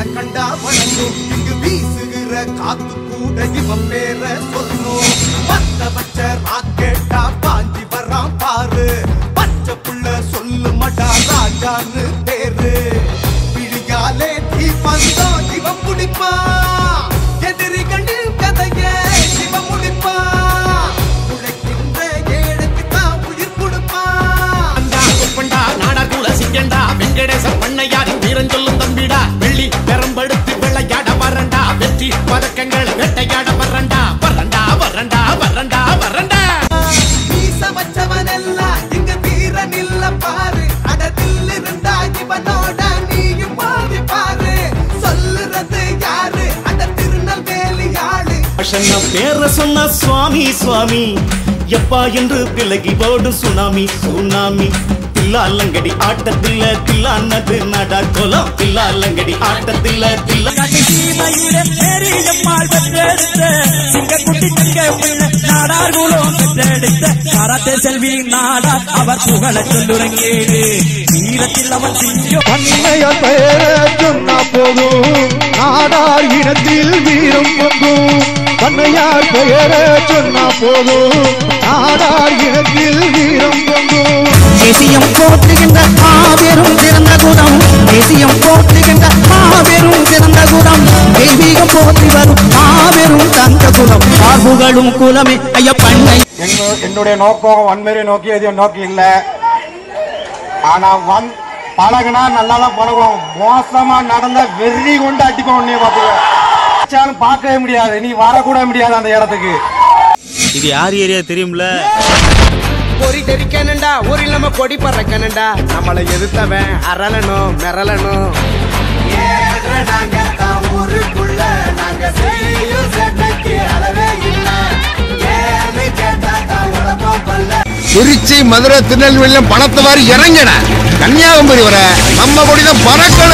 இவனை கண்டா வணங்கும் இங்கு வீசுகிற காத்து கூட இவன் பேர சொல்லும் பத்த பச்ச ராக்கெட்டா பாஞ்சி வரான் பாரு பச்சை புள்ள சொல்லு மடா ராஜான்னு பேரு பிடியாலே தீ பந்தோ இவன் முடிப்பான் எதிரிகளின் கதைய இவன் முடிப்பான் உழைக்கின்ற ஏழைக்கு தான் உயிர் கொடுப்பான் அண்டா குப்பண்டா நாடார் குல சிங்கண்டா வெங்கடேச பண்ணையாரின் வீரன் சொல்லும் தம்பிடா வெள்ளி பெரம்படுத்து விளையாட வரண்டா வெற்றி பதக்கங்கள் வேட்டையாட வரண்டா வரண்டா வரண்டா வரண்டா வரண்டா மீச வச்சவனெல்லாம் இங்க வீரன் இல்ல பாரு அடத்தில் இருந்தா இவனோட நீயும் மோதி பாரு சொல்லுறது யாரு அட திருநெல்வேலி ஆளு அஷன்ன பேர சொன்ன சுவாமி சுவாமி எப்பா என்று விலகி ஓடும் சுனாமி சுனாமி தில்லாலங்கடி ஆட்டத்தில்ல தில்லானது நடா கோலம் தில்லாலங்கடி ஆட்டத்தில்ல தில்லா சீமையிலே பெரியம்மாள் பெற்றெடுத்த சிங்கக்குட்டி தங்க பிள்ளை நாடார் குலம் பெற்றெடுத்த கரத்தை செல்வி நாடார் அவர் புகழ சொல்லுறங்கேடு வீரத்தில் அவன் சிங்கம் அன்னையார் பெயரை சொன்னா போதும் நாடார் இனத்தில் வீரம் பொங்கும் அன்னையார் பெயரை சொன்னா போதும் நாடார் இனத்தில் வீரம் பொங்கும் தேசியம் போற்றுகின்ற மாபெரும் சிறந்த குணம் தேசியம் போற்றுகின்ற மாபெரும் சிறந்த குணம் தெய்வீகம் போற்றி வரும் மாபெரும் தந்த குலம் பார்புகளும் குலமே ஐயப்பண்ணை என்னோ- என்னுடைய நோக்கம் வன்முறை நோக்கி எதையும் நோக்கி இல்லை ஆனா வன் பழகுனா நல்லா தான் பழகும் மோசமா நடந்த வெறி கொண்டு அடிப்போம் உன்னைய பார்த்துக்க பார்க்கவே முடியாது நீ வரக்கூட முடியாது அந்த இடத்துக்கு இது யார் ஏரியா தெரியும்ல பொறி தெரிக்கணுண்டா ஊரில் நம்ம கொடி பறக்கணுண்டா நம்மளை எதிர்த்தவன் அரளணும் மிரளணும் நாங்க தான் ஊருக்குள்ள நாங்க செய்யும் சேட்டைக்கு அளவே இல்ல ஏன்னு கேட்டா தான் உழப்பம் பல்ல திருச்சி மதுரை திருநெல்வேலியில பணத்தை வாரி இறங்கின கன்னியாகுமரி வர நம்ம கொடிதான் பறக்கணும்